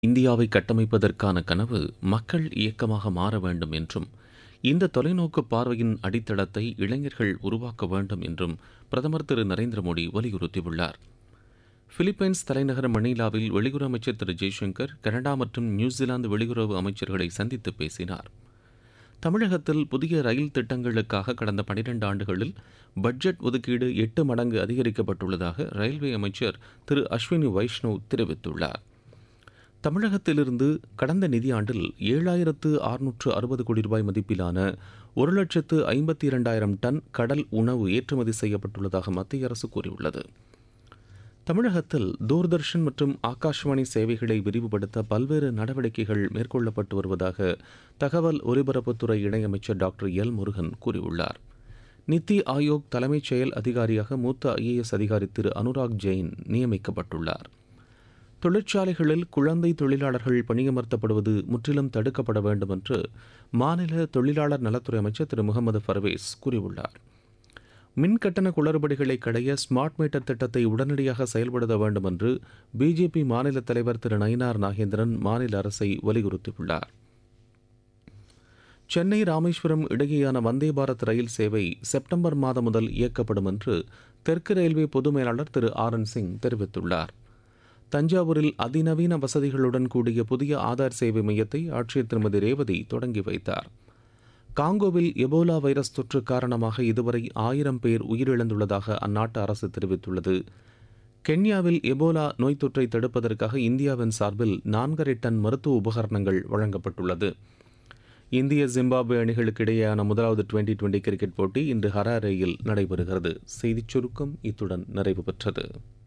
இந்தியாவை கட்டமைப்பதற்கான கனவு மக்கள் இயக்கமாக மாற வேண்டும் என்றும் இந்த தொலைநோக்கு பார்வையின் அடித்தளத்தை இளைஞர்கள் உருவாக்க வேண்டும் என்றும் பிரதமர் திரு நரேந்திர மோடி வலியுறுத்தியுள்ளார் பிலிப்பைன்ஸ் தலைநகர் மணிலாவில் வெளியுறவு அமைச்சர் திரு ஜெய்சங்கர் கனடா மற்றும் நியூசிலாந்து வெளியுறவு அமைச்சர்களை சந்தித்து பேசினார் தமிழகத்தில் புதிய ரயில் திட்டங்களுக்காக கடந்த பனிரெண்டு ஆண்டுகளில் பட்ஜெட் ஒதுக்கீடு எட்டு மடங்கு அதிகரிக்கப்பட்டுள்ளதாக ரயில்வே அமைச்சர் திரு அஸ்வினி வைஷ்ணவ் தெரிவித்துள்ளார் தமிழகத்திலிருந்து கடந்த நிதியாண்டில் ஏழாயிரத்து அறுநூற்று அறுபது கோடி ரூபாய் மதிப்பிலான ஒரு லட்சத்து ஐம்பத்தி இரண்டாயிரம் டன் கடல் உணவு ஏற்றுமதி செய்யப்பட்டுள்ளதாக மத்திய அரசு கூறியுள்ளது தமிழகத்தில் தூர்தர்ஷன் மற்றும் ஆகாஷ்வாணி சேவைகளை விரிவுபடுத்த பல்வேறு நடவடிக்கைகள் மேற்கொள்ளப்பட்டு வருவதாக தகவல் ஒலிபரப்புத்துறை இணையமைச்சர் டாக்டர் எல் முருகன் கூறியுள்ளார் நித்தி ஆயோக் தலைமைச் செயல் அதிகாரியாக மூத்த ஐஏஎஸ் அதிகாரி திரு அனுராக் ஜெயின் நியமிக்கப்பட்டுள்ளார் தொழிற்சாலைகளில் குழந்தை தொழிலாளர்கள் பணியமர்த்தப்படுவது முற்றிலும் தடுக்கப்பட வேண்டும் என்று மாநில தொழிலாளர் நலத்துறை அமைச்சர் திரு முகமது பர்வேஸ் கூறியுள்ளார் மின் கட்டண குளறுபடிகளை கடைய ஸ்மார்ட் மீட்டர் திட்டத்தை உடனடியாக செயல்படுத்த வேண்டும் என்று பிஜேபி மாநில தலைவர் திரு நயினார் நாகேந்திரன் மாநில அரசை வலியுறுத்தியுள்ளார் சென்னை ராமேஸ்வரம் இடையேயான வந்தே பாரத் ரயில் சேவை செப்டம்பர் மாதம் முதல் இயக்கப்படும் என்று தெற்கு ரயில்வே பொது மேலாளர் திரு ஆர் என் சிங் தெரிவித்துள்ளார் தஞ்சாவூரில் அதிநவீன வசதிகளுடன் கூடிய புதிய ஆதார் சேவை மையத்தை ஆட்சியர் திருமதி ரேவதி தொடங்கி வைத்தார் காங்கோவில் எபோலா வைரஸ் தொற்று காரணமாக இதுவரை ஆயிரம் பேர் உயிரிழந்துள்ளதாக அந்நாட்டு அரசு தெரிவித்துள்ளது கென்யாவில் எபோலா நோய் தொற்றை தடுப்பதற்காக இந்தியாவின் சார்பில் நான்கரை டன் மருத்துவ உபகரணங்கள் வழங்கப்பட்டுள்ளது இந்திய ஜிம்பாப்வே அணிகளுக்கு இடையேயான முதலாவது டுவெண்டி டுவெண்டி கிரிக்கெட் போட்டி இன்று ஹராரேயில் நடைபெறுகிறது செய்திச் சுருக்கம் இத்துடன் நிறைவு பெற்றது